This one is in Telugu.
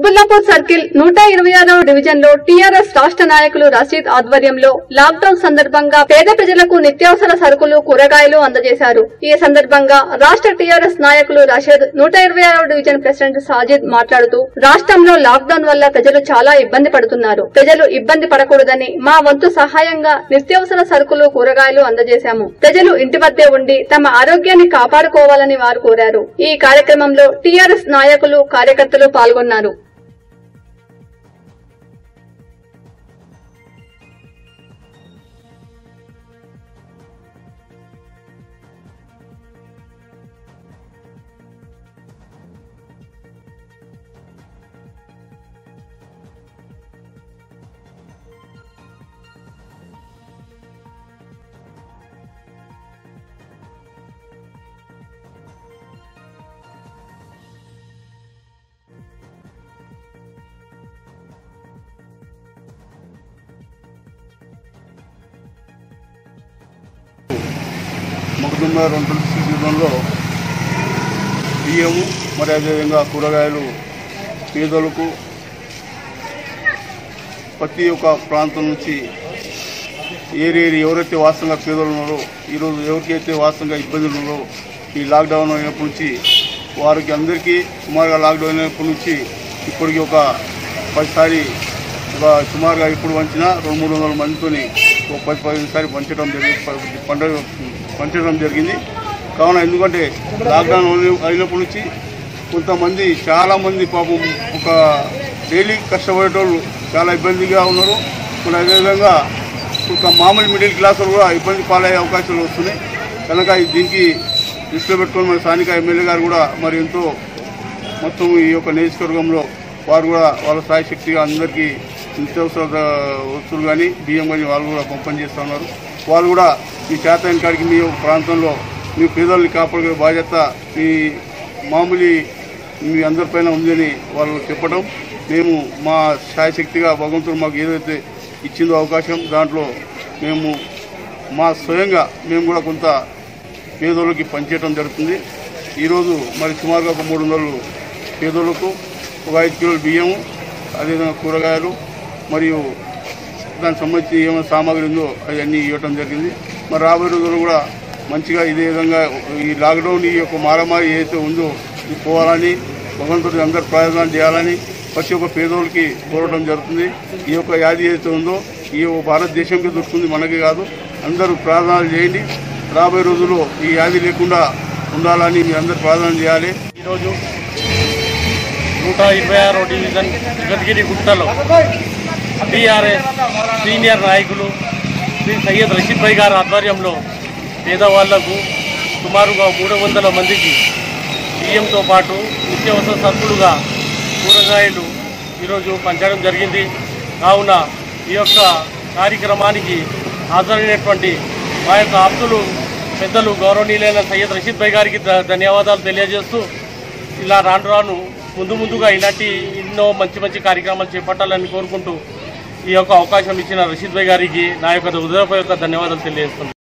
కుత్బుల్లాపూర్ సర్కిల్ నూట ఇరవై ఆరవ డివిజన్ లో టీఆర్ఎస్ రాష్ట్ర నాయకులు రషీద్ ఆధ్వర్యంలో లాక్డౌన్ సందర్భంగా పేద ప్రజలకు నిత్యావసర సరుకులు కూరగాయలు అందజేశారు ఈ సందర్భంగా రాష్ట్ర టీఆర్ఎస్ నాయకులు రషీద్ నూట ఇరవై ఆరవ డివిజన్ ప్రెసిడెంట్ సాజిద్ మాట్లాడుతూ రాష్ట్రంలో లాక్డౌన్ వల్ల ప్రజలు చాలా ఇబ్బంది పడుతున్నారు ప్రజలు ఇబ్బంది పడకూడదని మా వంతు సహాయంగా నిత్యావసర సరుకులు కూరగాయలు అందజేశాము ప్రజలు ఇంటి వద్దే ఉండి తమ ఆరోగ్యాన్ని కాపాడుకోవాలని వారు కోరారు ఈ కార్యక్రమంలో టీఆర్ఎస్ నాయకులు కార్యకర్తలు పాల్గొన్నారు మొగదుమ్మ రెండు సీజన్లో బియ్యము మరి అదేవిధంగా కూరగాయలు పేదలకు ప్రతి ఒక్క ప్రాంతం నుంచి ఏరేరి ఎవరైతే వాస్తవంగా పేదలు ఉన్నారో ఈరోజు ఎవరికైతే వాస్తవంగా ఇబ్బందులు ఉన్నారో ఈ లాక్డౌన్ అయినప్పటి నుంచి వారికి అందరికీ సుమారుగా లాక్డౌన్ అయినప్పటి నుంచి ఇప్పటికి ఒక పదిసారి ఒక సుమారుగా ఇప్పుడు వంచిన రెండు మూడు వందల మందితోని ఒక పది పదిహేను సారి పంచడం జరిగింది పండుగ పంచడం జరిగింది కావున ఎందుకంటే లాక్డౌన్ అయిన- అయినప్పటి నుంచి కొంతమంది చాలామంది పాపం ఒక డైలీ కష్టపడేటోళ్ళు చాలా ఇబ్బందిగా ఉన్నారు ఇప్పుడు అదేవిధంగా ఒక మామూలు మిడిల్ క్లాస్ వాళ్ళు కూడా ఇబ్బంది పాలయ్యే అవకాశాలు వస్తున్నాయి కనుక దీనికి దృష్టిలో పెట్టుకొని మన స్థానిక ఎమ్మెల్యే గారు కూడా మరి ఎంతో మొత్తం ఈ యొక్క నియోజకవర్గంలో వారు కూడా వాళ్ళ స్థాయి శక్తిగా అందరికీ నిత్యావసర వస్తువులు కానీ బియ్యం కానీ వాళ్ళు కూడా పంపిణీ చేస్తూ ఉన్నారు వాళ్ళు కూడా మీ చేతైన కాడికి మీ ప్రాంతంలో మీ పేదల్ని కాపాడుకునే బాధ్యత మీ మామూలు మీ అందరిపైన ఉందని వాళ్ళు చెప్పడం మేము మా స్థాయిశక్తిగా భగవంతుడు మాకు ఏదైతే ఇచ్చిందో అవకాశం దాంట్లో మేము మా స్వయంగా మేము కూడా కొంత పేదోళ్ళకి పంచేయడం జరుగుతుంది ఈరోజు మరి సుమారుగా ఒక మూడు వందలు పేదోళ్ళకు ఒక ఐదు కిలోల బియ్యము అదేవిధంగా కూరగాయలు మరియు దానికి సంబంధించి ఏమైనా సామాగ్రి ఉందో అవన్నీ ఇవ్వటం జరిగింది మరి రాబోయే రోజుల్లో కూడా మంచిగా ఇదే విధంగా ఈ లాక్డౌన్ ఈ యొక్క మారమారి ఏదైతే ఉందో ఇది పోవాలని భగవంతుడి అందరు ప్రయోజనాలు చేయాలని ప్రతి ఒక్క పేదోళ్ళకి కోరడం జరుగుతుంది ఈ యొక్క వ్యాధి ఏదైతే ఉందో ఈ యొక్క భారతదేశంకి దొరుకుతుంది మనకి కాదు అందరూ ప్రార్థనలు చేయండి రాబోయే రోజుల్లో ఈ వ్యాధి లేకుండా ఉండాలని మీరు అందరూ ప్రార్థన చేయాలి ఈరోజు నూట ఇరవై ఆరో డివిజన్ జగద్గిరి గుట్టలో టీఆర్ఎస్ సీనియర్ నాయకులు శ్రీ సయ్యద్ రషీద్ భాయ్ గారి ఆధ్వర్యంలో పేదవాళ్లకు సుమారుగా మూడు వందల మందికి బియ్యంతో పాటు నిత్యావసర సరుకులుగా కూరగాయలు ఈరోజు పంచడం జరిగింది కావున ఈ యొక్క కార్యక్రమానికి హాజరైనటువంటి మా యొక్క ఆప్తులు పెద్దలు గౌరవనీయులైన సయ్యద్ రషీద్ భాయ్ గారికి ధ- ధన్యవాదాలు తెలియజేస్తూ ఇలా రాను రాను ముందు ముందుగా ఇలాంటి ఎన్నో మంచి మంచి కార్యక్రమాలు చేపట్టాలని కోరుకుంటూ ఈ యొక్క అవకాశం ఇచ్చిన రషీద్ భాయ్ గారికి నా యొక్క హృదయపూర్వక ధన్యవాదాలు తెలియజేస్తున్నాను